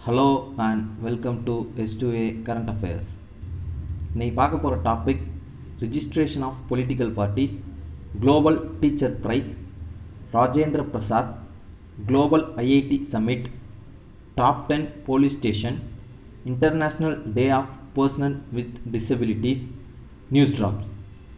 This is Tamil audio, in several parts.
hello and welcome to S two A current affairs இன்னைக்கு பார்க்க போகிற topic registration of political parties global teacher prize Rajendra Prasad global IIT summit top ten police station international day of personal with disabilities news drops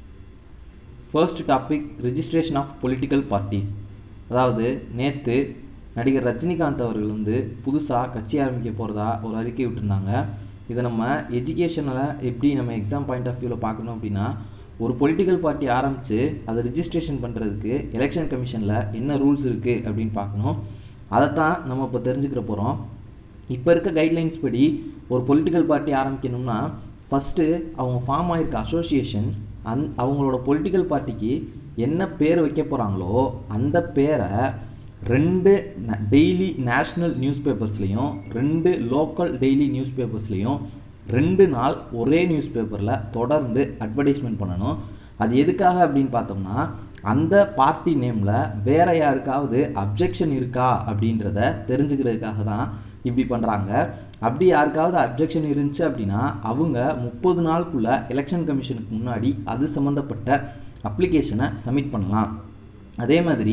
first topic registration of political parties அதாவது நேற்று நடிகர் ரஜினிகாந்த் அவர்கள் வந்து புதுசாக கட்சி ஆரம்பிக்க போகிறதா ஒரு அறிக்கை விட்டுருந்தாங்க இதை நம்ம எஜுகேஷனில் எப்படி நம்ம எக்ஸாம் பாயிண்ட் ஆஃப் வியூவில் பார்க்கணும் அப்படின்னா ஒரு பொலிட்டிக்கல் பார்ட்டி ஆரம்பித்து அதை ரிஜிஸ்ட்ரேஷன் பண்ணுறதுக்கு எலெக்ஷன் கமிஷனில் என்ன ரூல்ஸ் இருக்குது அப்படின்னு பார்க்கணும் அதைத்தான் நம்ம இப்போ தெரிஞ்சுக்கிற போகிறோம் இப்போ இருக்க கைட்லைன்ஸ் படி ஒரு பொலிட்டிக்கல் பார்ட்டி ஆரம்பிக்கணும்னா ஃபஸ்ட்டு அவங்க ஃபார்ம் ஆகிருக்க அசோசியேஷன் அந் அவங்களோட பொலிட்டிக்கல் பார்ட்டிக்கு என்ன பேர் வைக்க போகிறாங்களோ அந்த பேரை ரெண்டு டெய்லி நேஷ்னல் நியூஸ் பேப்பர்ஸ்லேயும் ரெண்டு லோக்கல் டெய்லி நியூஸ் பேப்பர்ஸ்லேயும் ரெண்டு நாள் ஒரே நியூஸ் பேப்பரில் தொடர்ந்து அட்வர்டைஸ்மெண்ட் பண்ணணும் அது எதுக்காக அப்படின்னு பார்த்தோம்னா அந்த பார்ட்டி நேமில் வேற யாருக்காவது அப்ஜெக்ஷன் இருக்கா அப்படின்றத தெரிஞ்சுக்கிறதுக்காக தான் இப்படி பண்ணுறாங்க அப்படி யாருக்காவது அப்ஜெக்ஷன் இருந்துச்சு அப்படின்னா அவங்க முப்பது நாளுக்குள்ள எலெக்ஷன் கமிஷனுக்கு முன்னாடி அது சம்மந்தப்பட்ட அப்ளிகேஷனை சப்மிட் பண்ணலாம் அதே மாதிரி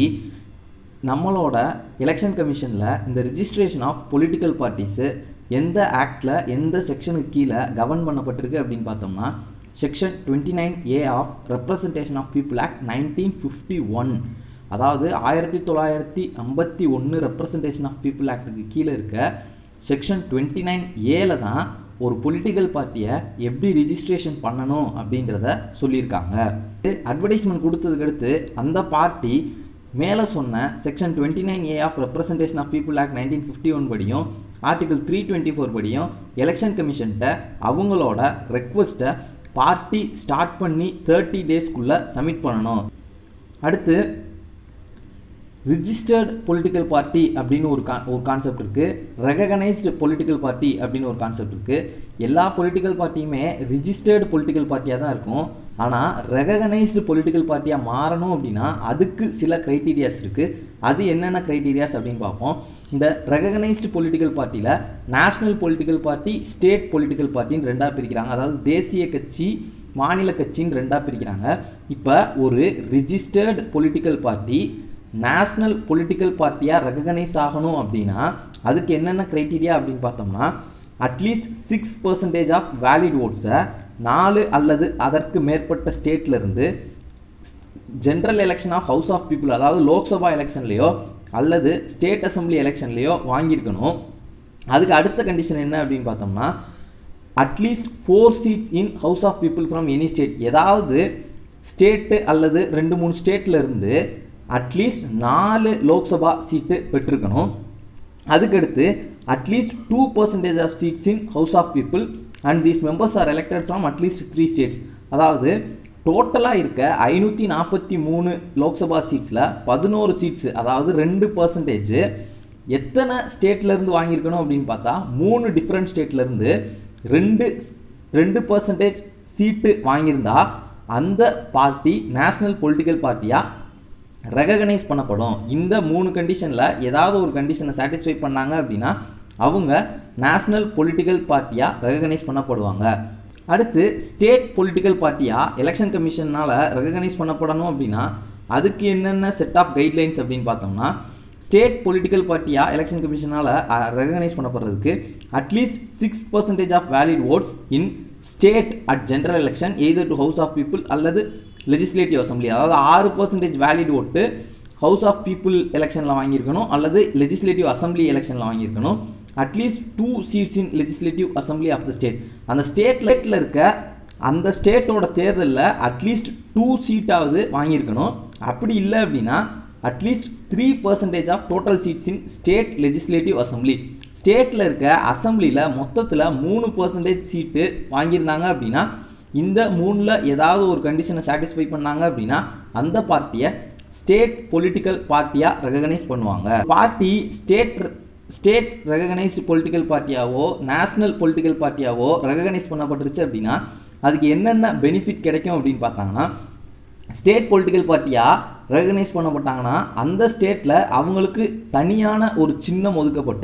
நம்மளோட எலெக்ஷன் கமிஷனில் இந்த ரிஜிஸ்ட்ரேஷன் ஆஃப் பொலிட்டிக்கல் பார்ட்டிஸு எந்த ஆக்டில் எந்த செக்ஷனுக்கு கீழே கவர்ன் பண்ணப்பட்டிருக்கு அப்படின்னு பார்த்தோம்னா section twenty nine A of representation of people act nineteen fifty one அதாவது ஆயிரத்தி தொள்ளாயிரத்தி ஐம்பத்தி ஒன்று ரெப்ரசன்டேஷன் ஆஃப் பீப்புள் ஆக்டுக்கு கீழே இருக்க செக்ஷன் டுவெண்ட்டி நைன் ஏல தான் ஒரு பொலிட்டிக்கல் பார்ட்டியை எப்படி ரிஜிஸ்ட்ரேஷன் பண்ணணும் அப்படின்றத சொல்லியிருக்காங்க அட்வர்டைஸ்மெண்ட் கொடுத்ததுக்கு அடுத்து அந்த பார்ட்டி மேலே சொன்ன section twenty nine A of representation of people act nineteen fifty one படியும் ஆர்டிகல் த்ரீ டுவெண்ட்டி ஃபோர் படியும் எலெக்ஷன் கமிஷன்கிட்ட அவங்களோட ரெக்வஸ்ட்டை பார்ட்டி ஸ்டார்ட் பண்ணி தேர்ட்டி டேஸ்க்குள்ளே சப்மிட் பண்ணணும் அடுத்து ரிஜிஸ்டர்டு பொலிட்டிக்கல் பார்ட்டி அப்படின்னு ஒரு கா ஒரு கான்செப்ட் இருக்குது ரெகனைஸ்டு பொலிட்டிக்கல் பார்ட்டி அப்படின்னு ஒரு கான்செப்ட் இருக்குது எல்லா பொலிட்டிக்கல் பார்ட்டியுமே ரிஜிஸ்டர்டு பொலிட்டிக்கல் பார்ட்டியாக தான் இருக்கும் ஆனால் ரெகனைஸ்டு பொலிட்டிக்கல் பார்ட்டியாக மாறணும் அப்படின்னா அதுக்கு சில க்ரைட்டீரியாஸ் இருக்குது அது என்னென்ன க்ரைட்டீரியாஸ் அப்படின்னு பார்ப்போம் இந்த ரெகனைஸ்டு பொலிட்டிக்கல் பார்ட்டியில் national political party state political பார்ட்டின்னு ரெண்டாக பிரிக்கிறாங்க அதாவது தேசிய கட்சி மாநில கட்சின்னு ரெண்டாக பிரிக்கிறாங்க இப்போ ஒரு registered political party national political பார்ட்டியாக ரெகனைஸ் ஆகணும் அப்படின்னா அதுக்கு என்னென்ன க்ரைட்டீரியா அப்படின்னு பார்த்தோம்னா at least six percentage of valid ஓட்ஸை நாலு அல்லது அதற்கு மேற்பட்ட ஸ்டேட்லேருந்து general election of house of people அதாவது லோக்சபா எலெக்ஷன்லேயோ அல்லது ஸ்டேட் அசம்பிளி எலெக்ஷன்லேயோ வாங்கியிருக்கணும் அதுக்கு அடுத்த கண்டிஷன் என்ன அப்படின்னு பார்த்தோம்னா at least four seats in house of people from any state ஏதாவது ஸ்டேட்டு அல்லது ரெண்டு மூணு ஸ்டேட்டில் இருந்து அட்லீஸ்ட் நாலு லோக்சபா சீட்டு பெற்றிருக்கணும் அதுக்கடுத்து at least two percentage of seats in house of people and these members are elected from at least three states அதாவது டோட்டலாக இருக்க ஐநூற்றி நாற்பத்தி மூணு லோக்சபா சீட்ஸில் பதினோரு சீட்ஸு அதாவது ரெண்டு பர்சன்டேஜ் எத்தனை ஸ்டேட்லேருந்து வாங்கியிருக்கணும் அப்படின்னு பார்த்தா மூணு டிஃப்ரெண்ட் ஸ்டேட்லேருந்து ரெண்டு ரெண்டு பர்சன்டேஜ் சீட்டு வாங்கியிருந்தா அந்த பார்ட்டி நேஷ்னல் பொலிட்டிக்கல் பார்ட்டியாக ரெகனைஸ் பண்ணப்படும் இந்த மூணு கண்டிஷனில் ஏதாவது ஒரு கண்டிஷனை சாட்டிஸ்ஃபை பண்ணாங்க அப்படின்னா அவங்க நேஷ்னல் பொலிட்டிக்கல் பார்ட்டியாக ரெகனைஸ் பண்ணப்படுவாங்க அடுத்து ஸ்டேட் பொலிட்டிக்கல் பார்ட்டியாக எலெக்ஷன் கமிஷனால் ரெகனைஸ் பண்ணப்படணும் அப்படின்னா அதுக்கு என்னென்ன செட் ஆஃப் கைட்லைன்ஸ் அப்படின்னு பார்த்தோம்னா ஸ்டேட் பொலிட்டிக்கல் பார்ட்டியாக எலெக்ஷன் கமிஷனால் ரெகனைஸ் பண்ணப்படுறதுக்கு at least six percentage of valid votes in state at general election either to house of people அல்லது லெஜிஸ்லேட்டிவ் அசம்பிளி அதாவது ஆறு பர்சன்டேஜ் வேலிட் ஓட்டு ஹவுஸ் ஆஃப் பீப்புள் எலெக்ஷனில் வாங்கியிருக்கணும் அல்லது லெஜிஸ்லேட்டிவ் அசம்பிளி எலெக்ஷனில் வாங்கியிருக்கணும் at least two seats in legislative assembly of the state அந்த ஸ்டேட்ல இருக்க அந்த ஸ்டேட்டோட தேர்தலில் அட்லீஸ்ட் டூ சீட்டாவது வாங்கியிருக்கணும் அப்படி இல்லை அப்படின்னா at least three percentage of total seats in state legislative assembly ஸ்டேட்டில் இருக்க அசம்பிளியில் மொத்தத்தில் மூணு பர்சன்டேஜ் சீட்டு வாங்கியிருந்தாங்க அப்படின்னா இந்த மூணில் ஏதாவது ஒரு கண்டிஷனை சாட்டிஸ்ஃபை பண்ணாங்க அப்படின்னா அந்த பார்ட்டியை ஸ்டேட் பொலிட்டிக்கல் பார்ட்டியாக ரெகனைஸ் பண்ணுவாங்க party state state recognised political பார்ட்டியாவோ நேஷ்னல் பொலிட்டிக்கல் பார்ட்டியாவோ ரெகனைஸ் பண்ணப்பட்டுருச்சு அப்படின்னா அதுக்கு என்னென்ன பெனிஃபிட் கிடைக்கும் அப்படின்னு பார்த்தாங்கன்னா ஸ்டேட் பொலிட்டிக்கல் பார்ட்டியாக ரெகனைஸ் பண்ணப்பட்டாங்கன்னா அந்த ஸ்டேட்டில் அவங்களுக்கு தனியான ஒரு சின்னம் ஒதுக்கப்பட்டுரும்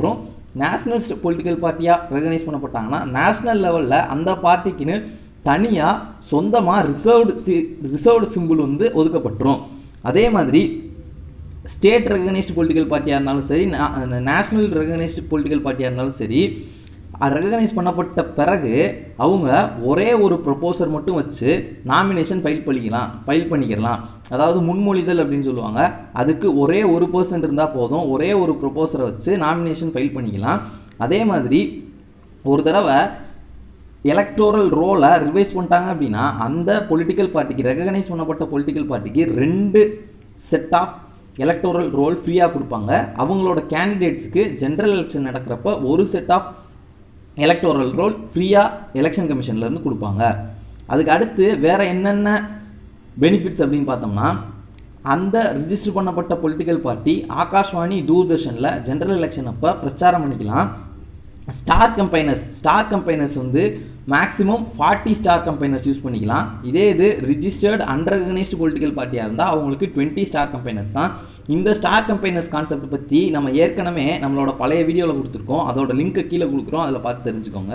நேஷ்னலிஸ்ட் பொலிட்டிக்கல் பார்ட்டியாக ரெகனைஸ் பண்ணப்பட்டாங்கன்னா நேஷ்னல் லெவலில் அந்த பார்ட்டிக்குன்னு தனியாக சொந்தமாக ரிசர்வ்டு சி ரிசர்வ்டு சிம்பிள் வந்து ஒதுக்கப்பட்டுரும் அதே மாதிரி ஸ்டேட் ரெகனைஸ்டு பொலிட்டிக்கல் பார்ட்டியாக இருந்தாலும் சரி நேஷ்னல் ரெகனைஸ்டு பொலிட்டிக்கல் பார்ட்டியாக இருந்தாலும் சரி ரெகனைஸ் பண்ணப்பட்ட பிறகு அவங்க ஒரே ஒரு ப்ரொப்போசர் மட்டும் வச்சு நாமினேஷன் ஃபைல் பண்ணிக்கலாம் ஃபைல் பண்ணிக்கிறலாம் அதாவது முன்மொழிதல் அப்படின்னு சொல்லுவாங்க அதுக்கு ஒரே ஒரு பர்சன்ட் இருந்தால் போதும் ஒரே ஒரு ப்ரொப்போசரை வச்சு நாமினேஷன் ஃபைல் பண்ணிக்கலாம் அதே மாதிரி ஒரு தடவை எலக்டோரல் ரோலை ரிவைஸ் பண்ணிட்டாங்க அப்படின்னா அந்த பொலிட்டிக்கல் பார்ட்டிக்கு ரெகனைஸ் பண்ணப்பட்ட பொலிட்டிக்கல் பார்ட்டிக்கு ரெண்டு செட் ஆஃப் எலக்டோரல் ரோல் ஃப்ரீயாக கொடுப்பாங்க அவங்களோட கேண்டிடேட்ஸுக்கு ஜென்ரல் எலெக்ஷன் நடக்கிறப்ப ஒரு செட் ஆஃப் எலக்டோரல் ரோல் ஃப்ரீயாக எலெக்ஷன் கமிஷன்லேருந்து கொடுப்பாங்க அதுக்கு அடுத்து வேறு என்னென்ன பெனிஃபிட்ஸ் அப்படின்னு பார்த்தோம்னா அந்த ரிஜிஸ்டர் பண்ணப்பட்ட பொலிட்டிக்கல் பார்ட்டி ஆகாஷ்வாணி தூர்தர்ஷனில் ஜென்ரல் எலெக்ஷன் அப்போ பிரச்சாரம் பண்ணிக்கலாம் ஸ்டார் கம்பைனர்ஸ் ஸ்டார் கம்பைனர்ஸ் வந்து maximum forty star campaigners use பண்ணிக்கலாம் இதே இது ரிஜிஸ்டர்டு அன்ரெகனைஸ்டு பொலிட்டிக்கல் பார்ட்டியாக இருந்தால் அவங்களுக்கு டுவெண்ட்டி ஸ்டார் கம்பைனர்ஸ் தான் இந்த ஸ்டார் கம்பைனர்ஸ் கான்செப்ட் பற்றி நம்ம ஏற்கனவே நம்மளோட பழைய வீடியோவில் கொடுத்துருக்கோம் அதோட லிங்க்கை கீழே கொடுக்குறோம் அதில் பார்த்து தெரிஞ்சுக்கோங்க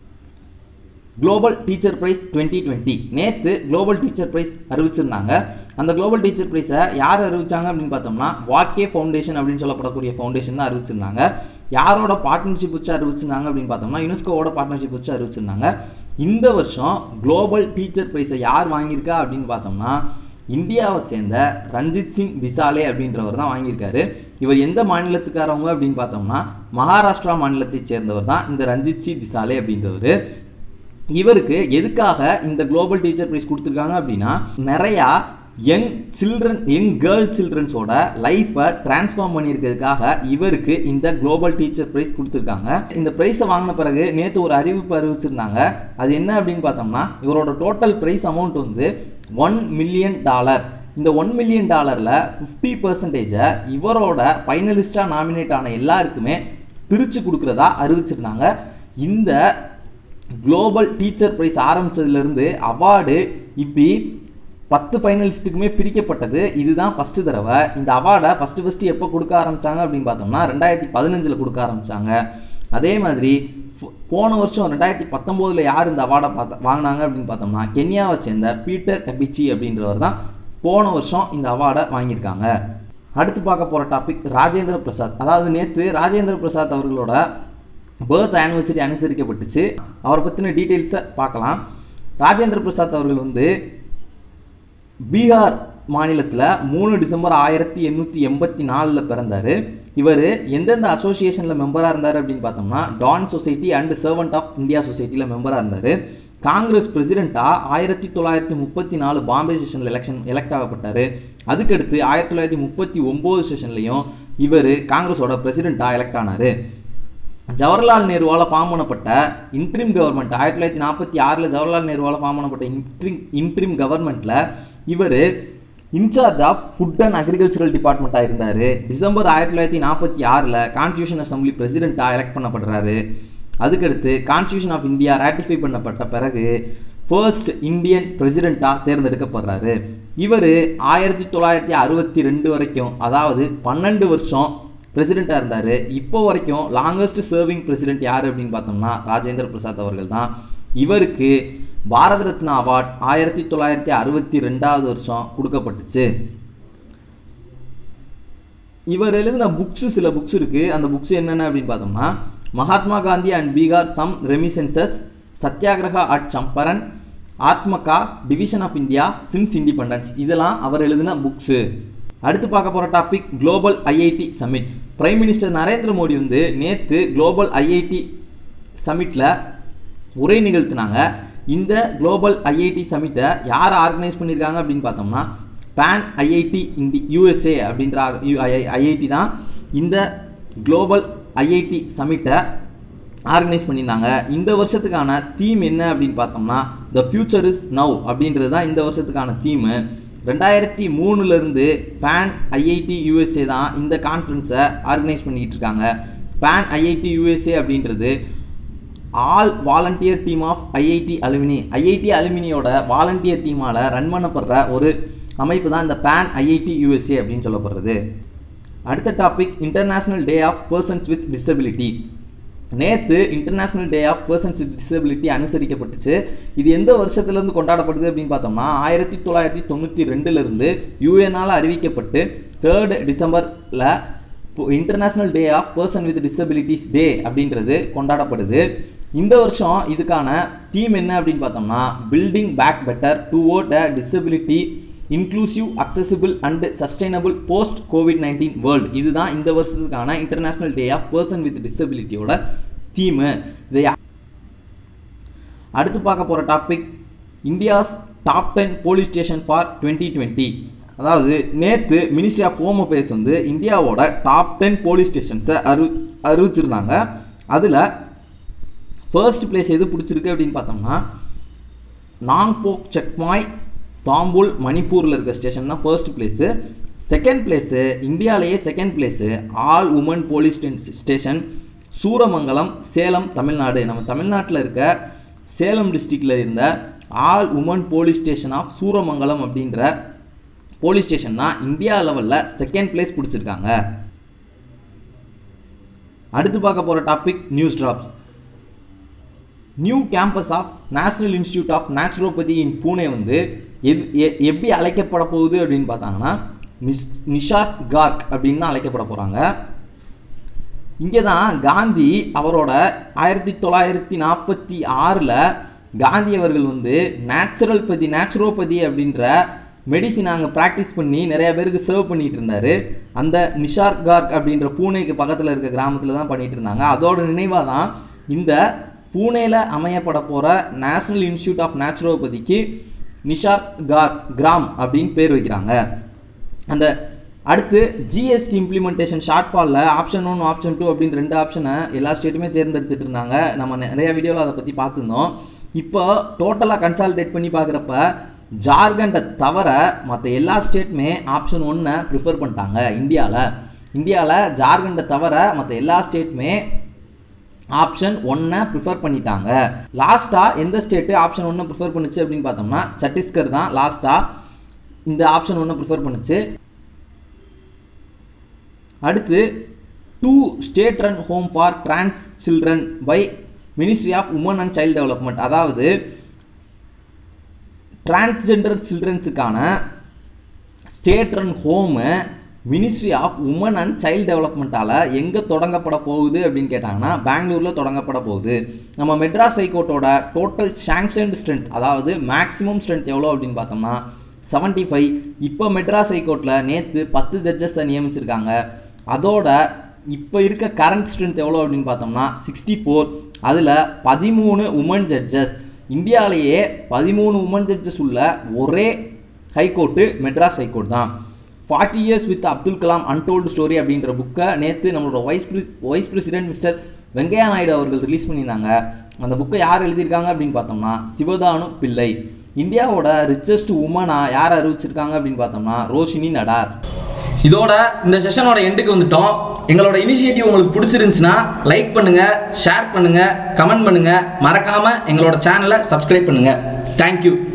global teacher prize twenty twenty நேற்று குளோபல் டீச்சர் ப்ரைஸ் அறிவிச்சிருந்தாங்க அந்த குளோபல் டீச்சர் ப்ரைஸை யார் அறிவிச்சாங்க அப்படின்னு பார்த்தோம்னா வார்கே ஃபவுண்டேஷன் அப்படின்னு சொல்லப்படக்கூடிய ஃபவுண்டேஷன் தான் அறிவிச்சிருந்தாங்க யாரோட பார்ட்னர்ஷிப் வச்சு அறிவிச்சிருந்தாங்க அப்படின்னு பார்த்தோம்னா யுனெஸ்கோவோட பார்ட்னர்ஷிப் வச்சு அறிவிச்சிருந்தாங்க இந்த வருஷம் குளோபல் டீச்சர் ப்ரைஸை யார் வாங்கியிருக்கா அப்படின்னு பார்த்தோம்னா இந்தியாவை சேர்ந்த ரஞ்சித் சிங் திசாலே அப்படின்றவர் தான் வாங்கியிருக்காரு இவர் எந்த மாநிலத்துக்காரவங்க அப்படின்னு பார்த்தோம்னா மகாராஷ்டிரா மாநிலத்தை சேர்ந்தவர் தான் இந்த ரஞ்சித் சி திசாலே அப்படின்றவர் இவருக்கு எதுக்காக இந்த குளோபல் டீச்சர் ப்ரைஸ் கொடுத்துருக்காங்க அப்படின்னா நிறையா யங் சில்ட்ரன் யங் கேர்ள் சில்ட்ரன்ஸோட லைஃப்பை டிரான்ஸ்ஃபார்ம் பண்ணியிருக்கிறதுக்காக இவருக்கு இந்த குளோபல் டீச்சர் ப்ரைஸ் கொடுத்துருக்காங்க இந்த ப்ரைஸை வாங்கின பிறகு நேற்று ஒரு அறிவிப்பு அறிவிச்சிருந்தாங்க அது என்ன அப்படின்னு பார்த்தோம்னா இவரோட டோட்டல் ப்ரைஸ் அமௌண்ட் வந்து ஒன் மில்லியன் டாலர் இந்த ஒன் மில்லியன் டாலரில் ஃபிஃப்டி பர்சன்டேஜை இவரோட ஃபைனலிஸ்டாக நாமினேட் ஆன எல்லாருக்குமே பிரித்து கொடுக்குறதா அறிவிச்சிருந்தாங்க இந்த குளோபல் டீச்சர் ப்ரைஸ் ஆரம்பித்ததுலேருந்து அவார்டு இப்படி பத்து ஃபைனலிஸ்ட்டுக்குமே பிரிக்கப்பட்டது இதுதான் ஃபஸ்ட்டு தடவை இந்த அவார்டை ஃபஸ்ட்டு ஃபஸ்ட்டு எப்போ கொடுக்க ஆரம்பித்தாங்க அப்படின்னு பார்த்தோம்னா ரெண்டாயிரத்தி பதினஞ்சில் கொடுக்க ஆரம்பித்தாங்க அதே மாதிரி போன வருஷம் ரெண்டாயிரத்தி பத்தொம்போதில் யார் இந்த அவார்டை பார்த்த வாங்கினாங்க அப்படின்னு பார்த்தோம்னா கென்யாவை சேர்ந்த பீட்டர் டபிச்சி அப்படின்றவர் தான் போன வருஷம் இந்த அவார்டை வாங்கியிருக்காங்க அடுத்து பார்க்க போகிற டாபிக் ராஜேந்திர பிரசாத் அதாவது நேற்று ராஜேந்திர பிரசாத் அவர்களோட பர்த் ஆனிவர்சரி அனுசரிக்கப்பட்டுச்சு அவரை பற்றின டீட்டெயில்ஸை பார்க்கலாம் ராஜேந்திர பிரசாத் அவர்கள் வந்து பீகார் மாநிலத்தில் மூணு டிசம்பர் ஆயிரத்தி எண்ணூற்றி எண்பத்தி நாலில் பிறந்தார் இவர் எந்தெந்த அசோசியேஷனில் மெம்பராக இருந்தார் அப்படின்னு பார்த்தோம்னா டான் society and servant of India சொசைட்டியில் மெம்பராக இருந்தார் காங்கிரஸ் பிரசிடெண்ட்டாக ஆயிரத்தி தொள்ளாயிரத்தி முப்பத்தி நாலு பாம்பே செஷனில் எலெக்ஷன் எலெக்ட் ஆகப்பட்டார் அதுக்கடுத்து ஆயிரத்தி தொள்ளாயிரத்தி முப்பத்தி ஒம்பது செஷன்லையும் இவர் காங்கிரஸோட பிரசிடெண்ட்டாக எலெக்ட் ஆனார் ஜவஹர்லால் நேருவால் ஃபார்ம் பண்ணப்பட்ட இன்ட்ரிம் கவர்மெண்ட் ஆயிரத்தி தொள்ளாயிரத்தி நாற்பத்தி ஆறில் ஜவஹர்லால் நேருவால் ஃபார்ம் பண்ணப்பட்ட இன்ட்ரிம் இன்ட்ரிம் கவர்மெண்ட்டில் இவர் in charge of food and agricultural டிபார்ட்மெண்ட்டாக இருந்தார் டிசம்பர் ஆயிரத்தி தொள்ளாயிரத்தி நாற்பத்தி ஆறில் கான்ஸ்டியூஷன் அசம்பிளி பிரசிடெண்ட்டாக எலெக்ட் பண்ணப்படுறாரு அதுக்கடுத்து கான்ஸ்டியூஷன் ஆஃப் இந்தியா ராட்டிஃபை பண்ணப்பட்ட பிறகு ஃபர்ஸ்ட் இந்தியன் பிரசிடெண்ட்டாக தேர்ந்தெடுக்கப்படுறாரு இவர் ஆயிரத்தி தொள்ளாயிரத்தி அறுபத்தி ரெண்டு வரைக்கும் அதாவது பன்னெண்டு வருஷம் பிரசிடெண்ட்டாக இருந்தார் இப்போ வரைக்கும் லாங்கஸ்ட் சர்விங் பிரசிடெண்ட் யார் அப்படின்னு பார்த்தோம்னா ராஜேந்திர பிரசாத் அவர்கள் தான் இவருக்கு பாரத ரத்னா அவார்ட் ஆயிரத்தி தொள்ளாயிரத்தி அறுபத்தி ரெண்டாவது வருஷம் கொடுக்கப்பட்டுச்சு இவர் எழுதின புக்ஸு சில புக்ஸ் இருக்குது அந்த புக்ஸ் என்னென்ன அப்படின்னு பார்த்தோம்னா Mahatma Gandhi and Bihar some reminiscences Satyagraha at Champaran Atmakatha division of India since independence இதெல்லாம் அவர் எழுதின புக்ஸு அடுத்து பார்க்க போகிற topic global IIT summit prime minister Narendra Modi வந்து நேற்று குளோபல் ஐஐடி சமிட்டில் உரை நிகழ்த்தினாங்க இந்த குளோபல் ஐஐடி சமிட்டை யார் ஆர்கனைஸ் பண்ணியிருக்காங்க அப்படின்னு பார்த்தோம்னா பேன் ஐஐடி இந்தி யூஎஸ்ஏ அப்படின்ற ஐஐடி தான் இந்த குளோபல் ஐஐடி சமிட்டை ஆர்கனைஸ் பண்ணியிருந்தாங்க இந்த வருஷத்துக்கான தீம் என்ன அப்படின்னு பார்த்தோம்னா த ஃபியூச்சர் இஸ் நவ் அப்படின்றது தான் இந்த வருஷத்துக்கான தீமு ரெண்டாயிரத்தி மூணுலேருந்து பேன் ஐஐடி யூஎஸ்ஏ தான் இந்த கான்ஃபரன்ஸை ஆர்கனைஸ் பண்ணிக்கிட்டு இருக்காங்க பேன் ஐஐடி யூஎஸ்ஏ அப்படின்றது all volunteer team of IIT alumni IIT அலுமினியோட வாலண்டியர் டீமால் ரன் பண்ணப்படுற ஒரு அமைப்பு தான் இந்த பேன் ஐஐடி யூஎஸ்ஏ அப்படின்னு சொல்லப்படுறது அடுத்த topic international day of persons with disability நேற்று international day of persons with disability அனுசரிக்கப்பட்டுச்சு இது எந்த வருஷத்துலேருந்து கொண்டாடப்படுது அப்படின்னு பார்த்தோம்னா ஆயிரத்தி தொள்ளாயிரத்தி தொண்ணூற்றி ரெண்டுலேருந்து யூஎனால் அறிவிக்கப்பட்டு தேர்ட் டிசம்பரில் international day of person with disabilities day அப்படின்றது கொண்டாடப்படுது இந்த வருஷம் இதுக்கான தீம் என்ன அப்படின்னு பார்த்தோம்னா building back better towards a disability inclusive accessible and sustainable post COVID nineteen world இதுதான் இந்த வருஷத்துக்கான international day of person with டிசபிலிட்டியோட தீமு இதை அடுத்து பார்க்க போகிற topic India's top ten police station for twenty twenty அதாவது நேற்று மினிஸ்ட்ரி ஆஃப் ஹோம் அஃபேர்ஸ் வந்து இந்தியாவோட டாப் டென் போலீஸ் ஸ்டேஷன்ஸை அறி அறிவிச்சிருந்தாங்க அதில் ஃபர்ஸ்ட் பிளேஸ் எது பிடிச்சிருக்கு அப்படின்னு பார்த்தோம்னா நாங்போக் செக்மாய் தாம்பூல் மணிப்பூரில் இருக்க ஸ்டேஷன் தான் ஃபர்ஸ்ட் பிளேஸு செகண்ட் பிளேஸு இந்தியாவிலேயே second place all women police station Suramangalam Salem Tamil Nadu நம்ம தமிழ்நாட்டில் இருக்க சேலம் டிஸ்ட்ரிக்டில் இருந்த all women police station of Suramangalam அப்படின்ற போலீஸ் ஸ்டேஷன் தான் இந்தியா லெவலில் செகண்ட் பிளேஸ் பிடிச்சிருக்காங்க அடுத்து பார்க்க போகிற topic news drops new campus of national institute of naturopathy in Pune வந்து எது எ- எப்படி அழைக்கப்பட போகுது அப்படின்னு பார்த்தாங்கன்னா நிஷ் நிஷார்க் கார்க் அப்படின்னு தான் அழைக்கப்பட போகிறாங்க இங்கே தான் காந்தி அவரோட ஆயிரத்தி தொள்ளாயிரத்தி நாற்பத்தி ஆறில் காந்தி அவர்கள் வந்து நேச்சுரல் பதி நேச்சுரோபதி அப்படின்ற மெடிசின் அங்கே ப்ராக்டிஸ் பண்ணி நிறைய பேருக்கு சர்வ் பண்ணிட்டு இருந்தார் அந்த நிஷார்க் கார்க் அப்படின்ற பூனேக்கு பக்கத்தில் இருக்க கிராமத்தில் தான் பண்ணிட்டு இருந்தாங்க அதோட நினைவாக தான் இந்த பூனேல அமையப்பட போகிற நேஷ்னல் இன்ஸ்டியூட் ஆஃப் நேச்சுரோபதிக்கு நிஷார்க் கார் கிராம் அப்படின்னு பேர் வைக்கிறாங்க அந்த அடுத்து ஜிஎஸ்டி இம்ப்ளிமெண்டேஷன் ஷார்ட் ஃபாலில் ஆப்ஷன் ஒன் ஆப்ஷன் டூ அப்படின்னு ரெண்டு ஆப்ஷனை எல்லா ஸ்டேட்டுமே தேர்ந்தெடுத்துட்டு இருந்தாங்க நம்ம நிறைய வீடியோவில் அதை பற்றி பார்த்துருந்தோம் இப்போ டோட்டலாக கன்சாலிடேட் பண்ணி பார்க்குறப்ப ஜார்க்கண்டை தவிர மற்ற எல்லா ஸ்டேட்டுமே ஆப்ஷன் ஒன்னை ப்ரிஃபர் பண்ணிட்டாங்க இந்தியாவில் இந்தியாவில் ஜார்க்கண்டை தவிர மற்ற எல்லா ஸ்டேட்டுமே ஆப்ஷன் ஒன்னை ப்ரிஃபர் பண்ணிட்டாங்க லாஸ்ட்டாக எந்த ஸ்டேட்டு ஆப்ஷன் ஒன்னை ப்ரிஃபர் பண்ணுச்சு அப்படின்னு பார்த்தோம்னா சத்தீஸ்கர் தான் லாஸ்ட்டாக இந்த ஆப்ஷன் ஒன்னை ப்ரிஃபர் பண்ணுச்சு அடுத்து two state run home for trans children by ministry of women and child development அதாவது டிரான்ஸ்ஜெண்டர் சில்ட்ரன்ஸுக்கான state run home ministry of women and child டெவலப்மெண்ட்டால் எங்கே தொடங்கப்பட போகுது அப்படின்னு கேட்டாங்கன்னா பெங்களூரில் தொடங்கப்பட போகுது நம்ம மெட்ராஸ் ஹைகோர்ட்டோட டோட்டல் சாங்ஷன்டு ஸ்ட்ரென்த் அதாவது மேக்ஸிமம் ஸ்ட்ரென்த் எவ்வளோ அப்படின்னு பார்த்தோம்னா 75 ஃபைவ் இப்போ மெட்ராஸ் ஹைகோர்ட்டில் நேற்று பத்து ஜட்ஜஸை நியமிச்சிருக்காங்க அதோட இப்போ இருக்க கரண்ட் ஸ்ட்ரென்த் எவ்வளோ அப்படின்னு பார்த்தோம்னா சிக்ஸ்டி ஃபோர் அதில் பதிமூணு உமன் ஜட்ஜஸ் இந்தியாவிலேயே பதிமூணு உமன் ஜட்ஜஸ் உள்ள ஒரே ஹைகோர்ட்டு மெட்ராஸ் ஹைகோர்ட் தான் forty years with Abdul Kalam untold story அப்படின்ற புக்கை நேற்று நம்மளோட vice pre vice president mister Venkaiah Naidu அவர்கள் ரிலீஸ் பண்ணியிருந்தாங்க அந்த புக்கை யார் எழுதியிருக்காங்க அப்படின்னு பார்த்தோம்னா சிவதானு பிள்ளை இந்தியாவோட ரிச்சஸ்ட் உமனா யார் அறிவிச்சிருக்காங்க அப்படின்னு பார்த்தோம்னா ரோஷினி நடார் இதோட இந்த செஷனோட எண்டுக்கு வந்துட்டோம் எங்களோட இனிஷியேட்டிவ் உங்களுக்கு பிடிச்சிருந்துச்சுன்னா லைக் பண்ணுங்க ஷேர் பண்ணுங்க கமெண்ட் பண்ணுங்க மறக்காம எங்களோட சேனலை சப்ஸ்கிரைப் பண்ணுங்க தேங்க்யூ